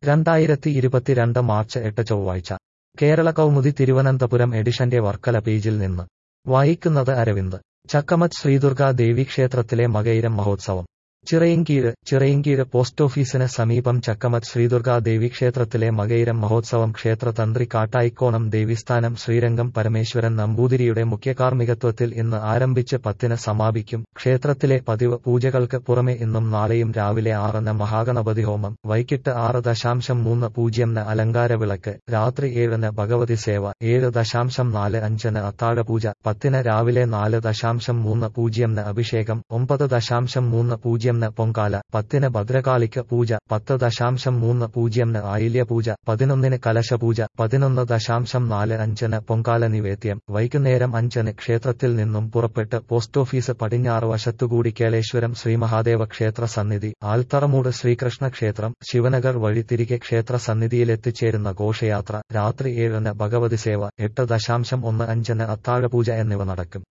രണ്ടായിരത്തി ഇരുപത്തിരണ്ട് മാർച്ച് എട്ട് ചൊവ്വാഴ്ച കേരള കൗമുദി തിരുവനന്തപുരം എഡിഷന്റെ വർക്കല പേജിൽ നിന്ന് വായിക്കുന്നത് അരവിന്ദ് ചക്കമത്ത് ശ്രീദുർഗാ ദേവീക്ഷേത്രത്തിലെ മകയിരം മഹോത്സവം ചിറയിൻകീഴ് ചിറയിൻകീഴ് പോസ്റ്റ് ഓഫീസിന് സമീപം ചക്കമത്ത് ശ്രീദുർഗാ ദേവീക്ഷേത്രത്തിലെ മകയിരം മഹോത്സവം ക്ഷേത്രതന്ത്രി കാട്ടായിക്കോണം ദേവീസ്ഥാനം ശ്രീരംഗം പരമേശ്വരൻ നമ്പൂതിരിയുടെ മുഖ്യകാർമ്മികത്വത്തിൽ ഇന്ന് ആരംഭിച്ച് പത്തിന് സമാപിക്കും ക്ഷേത്രത്തിലെ പതിവ് പൂജകൾക്ക് പുറമെ ഇന്നും നാളെയും രാവിലെ ആറിന് മഹാഗണപതി ഹോമം വൈകിട്ട് ആറ് ദശാംശം മൂന്ന് പൂജ്യംന് അലങ്കാരവിളക്ക് രാത്രി ഏഴിന് ഭഗവതി സേവ ഏഴ് ദശാംശം നാല് അഞ്ചിന് അത്താഴപൂജ പത്തിന് രാവിലെ നാല് ദശാംശം മൂന്ന് പൂജ്യംന് അഭിഷേകം ഒമ്പത് ദശാംശം മൂന്ന് പൂജ്യംന് പൊങ്കാല പത്തിന് ഭദ്രകാളിക്ക് പൂജ പത്ത് ദശാംശം മൂന്ന് പൂജ്യംന് ആയില്യ പൂജ പതിനൊന്നിന് കലശപൂജ പതിനൊന്ന് ദശാംശം നാല് അഞ്ചിന് പൊങ്കാല നിവേദ്യം വൈകുന്നേരം അഞ്ചിന് ക്ഷേത്രത്തിൽ നിന്നും പുറപ്പെട്ട് പോസ്റ്റ് ഓഫീസ് പടിഞ്ഞാറ് വശത്തുകൂടി കേളേശ്വരം ശ്രീമഹാദേവ ക്ഷേത്ര സന്നിധി ആൽത്തറമൂട് ശ്രീകൃഷ്ണ ക്ഷേത്രം ശിവനഗർ വഴി തിരികെ ക്ഷേത്ര സന്നിധിയിലെത്തിച്ചേരുന്ന ഘോഷയാത്ര രാത്രി ഏഴിന് ഭഗവതി സേവ എട്ട് ദശാംശം ഒന്ന് അഞ്ചിന് അത്താഴപൂജ എന്നിവ നടക്കും